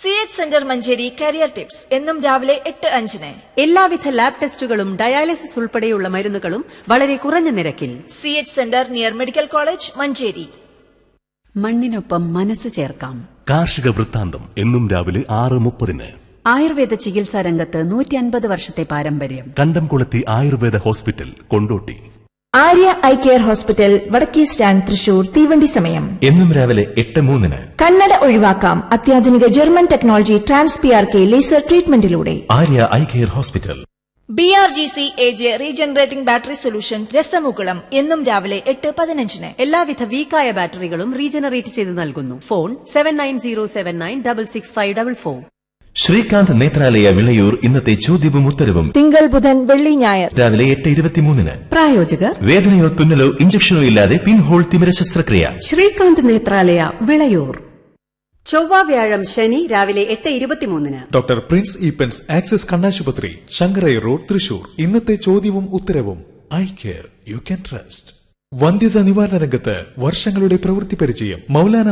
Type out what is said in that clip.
C H centre Manjeri career tips എന്നും രാവിലെ എട്ട് അഞ്ചിന് എല്ലാവിധ ലാബ് ടെസ്റ്റുകളും ഡയാലിസിസ് ഉൾപ്പെടെയുള്ള മരുന്നുകളും വളരെ കുറഞ്ഞ നിരക്കിൽ C H centre near medical college Manjeri മണ്ണിനൊപ്പം മനസ്സ് ചേർക്കാം കാർഷിക വൃത്താന്തം എന്നും രാവിലെ ആറ് മുപ്പതിന് ആയുർവേദ ചികിത്സാ രംഗത്ത് നൂറ്റി അൻപത് വർഷത്തെ പാരമ്പര്യം Kandamkulathy Ayurveda hospital Kondotty Arya eye care hospital വടക്കേ സ്റ്റാൻഡ് തൃശൂർ തീവണ്ടി സമയം എന്നും രാവിലെ എട്ട് മൂന്നിന് കണ്ണട ഒഴിവാക്കാം അത്യാധുനിക German technology trans P R K laser ട്രീറ്റ്മെന്റിലൂടെ Arya eye care hospital B R G C A J regenerating battery solution രസമുകുളം എന്നും രാവിലെ എട്ട് പതിനഞ്ചിന് എല്ലാവിധ വീക്കായ ബാറ്ററികളും റീജനറേറ്റ് ചെയ്ത് നൽകുന്നു phone seven nine zero seven nine double six five double four Srikanth Nethralaya Vilayur ഇന്നത്തെ ചോദ്യവും ഉത്തരവും തിങ്കൾ ബുധൻ വെള്ളി ഞായർ രാവിലെ എട്ട് ഇരുപത്തിമൂന്നിന് പ്രായോജകർ വേദനയോ തുന്നലോ ഇഞ്ചക്ഷനോ ഇല്ലാതെ പിൻഹോൾ തിമിര ശസ്ത്രക്രിയ ശ്രീകാന്ത് നേത്രാലയ വിളയൂർ ചൊവ്വ വ്യാഴം ശനി രാവിലെ എട്ട് ഇരുപത്തിമൂന്നിന് ഡോക്ടർ പ്രിൻസ് ഈപ്പൻസ് ആക്സിസ് കണ്ണാശുപത്രി ശങ്കരൈ റോഡ് തൃശൂർ ഇന്നത്തെ ചോദ്യവും ഉത്തരവും eye care you can trust വന്ധ്യത നിവാരണ രംഗത്ത് വർഷങ്ങളുടെ പ്രവൃത്തി പരിചയം മൗലാന